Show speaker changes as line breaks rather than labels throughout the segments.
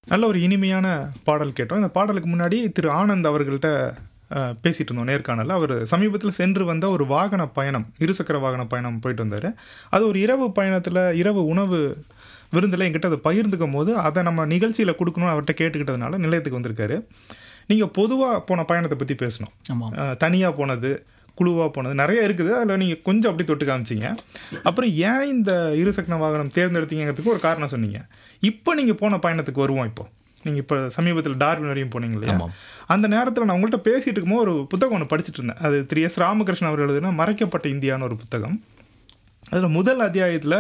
நல்ல ஒரு இனிமையான பாடல் கேட்டோம் இந்த பாடலுக்கு முன்னாடி திரு ஆனந்த் அவர்கள்ட்ட அஹ், பேசிட்டு இருந்தோம் நேர்காணல அவர் சமீபத்தில் சென்று வந்த ஒரு வாகன பயணம் இருசக்கர வாகன பயணம் போயிட்டு வந்தார் அது ஒரு இரவு பயணத்தில் இரவு உணவு விருந்தில் என்கிட்ட அதை பகிர்ந்துக்கும் போது அதை நம்ம நிகழ்ச்சியில் கொடுக்கணும்னு அவர்கிட்ட கேட்டுக்கிட்டதுனால நிலையத்துக்கு வந்திருக்காரு நீங்கள் பொதுவாக போன பயணத்தை பற்றி பேசணும்
ஆமாம்
தனியாக போனது குழுவாக போனது நிறைய இருக்குது அதில் நீங்கள் கொஞ்சம் அப்படி தொட்டு காமிச்சிங்க அப்புறம் ஏன் இந்த இருசக்கர வாகனம் தேர்ந்தெடுத்தீங்கிறதுக்கு ஒரு காரணம் சொன்னீங்க இப்போ நீங்கள் போன பயணத்துக்கு வருவோம் இப்போ நீங்கள் இப்போ சமீபத்தில் டார்வின் வரையும் போனீங்க இல்லையா
ஆமாம்.
அந்த நேரத்தில் நான் உங்கள்கிட்ட பேசிட்டு இருக்கும்போது ஒரு புத்தகம் ஒன்று படிச்சிட்டு இருந்தேன் அது திரு எஸ் ராமகிருஷ்ணன் அவர் எழுதின மறைக்கப்பட்ட இந்தியான்னு ஒரு புத்தகம் அதில் முதல் அத்தியாயத்தில்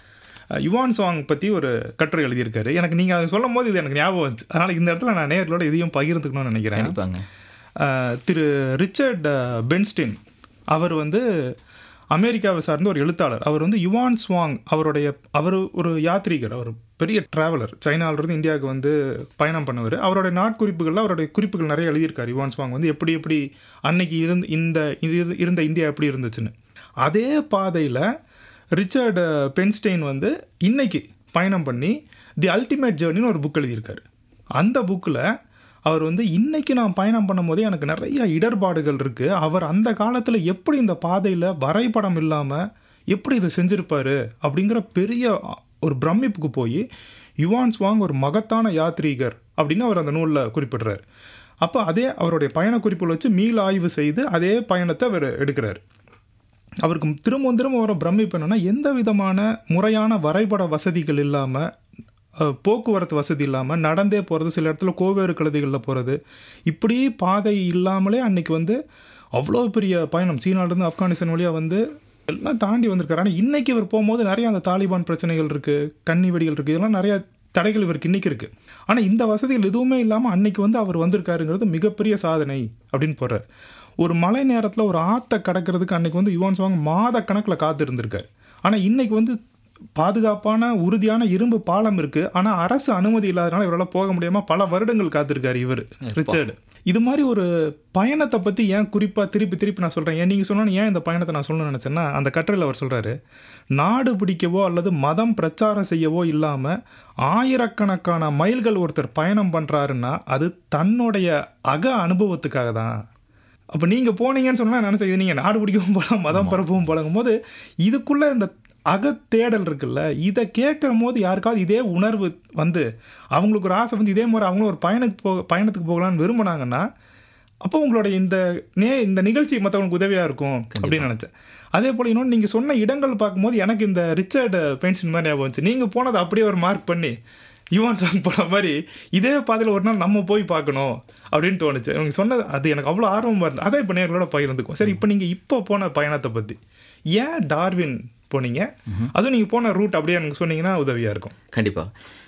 யுவான் சாங் பற்றி ஒரு கட்டுரை எழுதியிருக்காரு எனக்கு நீங்கள் அதை சொல்லும் போது இது எனக்கு ஞாபகம் வந்துச்சு அதனால் இந்த இடத்துல நான் நேர்களோட இதையும் பகிர்ந்துக்கணும்னு நினைக்கிறேன்
கண்டிப்பாங்க
அஹ், திரு ரிச்சர்ட் அஹ், பென்ஸ்டின் அவர் வந்து அமெரிக்காவை சார்ந்த ஒரு எழுத்தாளர் அவர் வந்து யுவான் ஸ்வாங் அவருடைய அவர் ஒரு யாத்ரீகர் அவர் பெரிய டிராவலர் சைனாவிலிருந்து இந்தியாவுக்கு வந்து பயணம் பண்ணவர் அவருடைய நாட்குறிப்புகளில் அவருடைய குறிப்புகள் நிறைய எழுதியிருக்காரு யுவான் ஸ்வாங் வந்து எப்படி எப்படி அன்னைக்கு இருந்த இந்த இரு- இருந்த இந்தியா எப்படி இருந்துச்சுன்னு அதே பாதையில் ரிச்சர்ட் அஹ், பென்ஸ்டெயின் வந்து இன்னைக்கு பயணம் பண்ணி தி அல்டிமேட் ஜேர்னின்னு ஒரு புக் எழுதியிருக்காரு அந்த புக்கில் அவர் வந்து இன்னைக்கு நான் பயணம் பண்ணும்போதே எனக்கு நிறைய இடர்பாடுகள் இருக்குது அவர் அந்த காலத்தில் எப்படி இந்த பாதையில் வரைபடம் இல்லாமல் எப்படி இதை செஞ்சிருப்பாரு அப்படிங்கிற பெரிய ஒரு பிரமிப்புக்கு போய் யுவான் ஸ்வாங் ஒரு மகத்தான யாத்ரீகர் அப்படின்னு அவர் அந்த நூலில் குறிப்பிடுறார் அப்போ அதே அவருடைய பயண குறிப்புகள் வச்சு மீள் ஆய்வு செய்து அதே பயணத்தை அவர் எடுக்கிறார் அவருக்கு திரும்ப திரும்ப வர பிரமிப்பு என்னன்னா எந்த விதமான முறையான வரைபட வசதிகள் இல்லாமல் போக்குவரத்து வசதி இல்லாமல் நடந்தே போகிறது சில இடத்துல கோவேறு கழுதைகளில் போகிறது இப்படி பாதை இல்லாமலே அன்னைக்கு வந்து அவ்வளோ பெரிய பயணம் சீனாலேருந்து ஆப்கானிஸ்தான் வழியாக வந்து எல்லாம் தாண்டி வந்திருக்காரு ஆனால் இன்னைக்கு இவர் போகும்போது நிறைய அந்த தாலிபான் பிரச்சனைகள் இருக்குது கன்னி வெடிகள் இருக்குது இதெல்லாம் நிறைய தடைகள் இவருக்கு இன்னைக்கு இருக்குது ஆனால் இந்த வசதிகள் எதுவுமே இல்லாமல் அன்னைக்கு வந்து அவர் வந்திருக்காருங்கிறது மிகப்பெரிய சாதனை அப்படின்னு போடுறார் ஒரு மழை நேரத்தில் ஒரு ஆற்றை கடக்கிறதுக்கு அன்னைக்கு வந்து யுவான் சுவாங் மாத கணக்கில் காத்து இருந்திருக்காரு ஆனால் இன்னைக்கு வந்து பாதுகாப்பான உறுதியான இரும்பு பாலம் இருக்கு ஆனால் அரசு அனுமதி இல்லாதனால இவரால் போக முடியாம பல வருடங்கள் காத்திருக்காரு இவர் ரிச்சர்டு இது மாதிரி ஒரு பயணத்தை பற்றி ஏன் குறிப்பாக திருப்பி திருப்பி நான் சொல்கிறேன் ஏன் நீங்கள் சொன்னோன்னு ஏன் இந்த பயணத்தை நான் சொல்லணும்னு நினச்சேன்னா அந்த கட்டுரையில் அவர் சொல்கிறாரு நாடு பிடிக்கவோ அல்லது மதம் பிரச்சாரம் செய்யவோ இல்லாமல் ஆயிரக்கணக்கான மைல்கள் ஒருத்தர் பயணம் பண்ணுறாருன்னா அது தன்னுடைய அக அனுபவத்துக்காக தான் அப்போ நீங்கள் போனீங்கன்னு சொன்னால் நினச்சேன் இது நீங்கள் நாடு பிடிக்கவும் போகலாம் மதம் பரப்பவும் போலங்கும் போது இதுக்குள்ளே இந்த அகத்தேடல் இருக்குல்ல இதை கேட்கும் போது யாருக்காவது இதே உணர்வு வந்து அவங்களுக்கு ஒரு ஆசை வந்து இதே மாதிரி அவங்களும் ஒரு பயணத்துக்கு போ பயணத்துக்கு போகலான்னு விரும்புனாங்கன்னா அப்போ உங்களுடைய இந்த நே இந்த நிகழ்ச்சி மற்றவங்களுக்கு உதவியாக இருக்கும் அப்படின்னு நினச்சேன் அதே போல் இன்னொன்று நீங்கள் சொன்ன இடங்கள் பார்க்கும்போது எனக்கு இந்த ரிச்சர்ட் பென்ஷன் மாதிரி ஞாபகம் வந்துச்சு நீங்கள் போனதை அப்படியே ஒரு மார்க் பண்ணி யுவான் சாங் போன மாதிரி இதே பாதையில் ஒரு நாள் நம்ம போய் பார்க்கணும் அப்படின்னு தோணுச்சு அவங்க சொன்னது அது எனக்கு அவ்வளோ ஆர்வமாக இருந்தது அதை இப்போ நேர்களோட பகிர்ந்துக்கும் சரி இப்போ நீங்கள் இப்போ போன பயணத்தை பற்றி ஏன் டார்வின் போனீங்க அதுவும் நீங்கள் போன ரூட் அப்படியே எனக்கு சொன்னீங்கன்னா உதவியாக இருக்கும்
கண்டிப்பா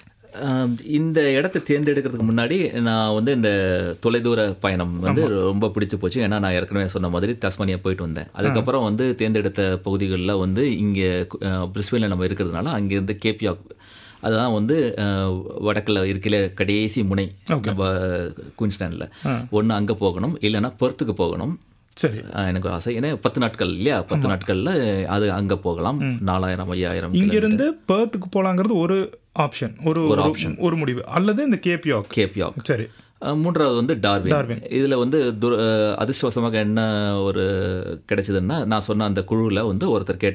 ஆம், இந்த இடத்தை தேர்ந்தெடுக்கிறதுக்கு முன்னாடி நான் வந்து இந்த தொலைதூர பயணம் வந்து ரொம்ப பிடிச்சு போச்சு ஏன்னா நான் ஏற்கனவே சொன்ன மாதிரி தஸ்மானியா போயிட்டு வந்தேன் அதுக்கப்புறம் வந்து தேர்ந்தெடுத்த பகுதிகளில் வந்து இங்கே பிரிஸ்பெயினில் நம்ம இருக்கிறதுனால அங்கேருந்து கேபியாக் அதுதான் வந்து அஹ், வடக்குல இருக்கிற கடைசி முனை நம்ம குயின்ஸ்லாண்டில் ஒன்று அங்கே போகணும் இல்லைன்னா பெர்த்துக்கு போகணும்
சரி
அஹ், எனக்கு ஒரு ஆசை ஏன்னா பத்து நாட்கள் இல்லையா பத்து நாட்கள்ல அது அங்கே போகலாம் நாலாயிரம் ஐயாயிரம்
இங்கிருந்து பேர்த்துக்கு போகலாங்கிறது ஒரு ஆப்ஷன் ஒரு ஒரு ஒரு முடிவு அல்லது இந்த கேபியாக்
கேபியாக்
சரி
அஹ் மூன்றாவது வந்து டார்வின் இதுல வந்து துர- அஹ் அதிர்ஷ்டவசமாக என்ன ஒரு கிடைச்சதுன்னா நான் சொன்ன அந்த குழுவில் வந்து ஒருத்தர் கேட்டார்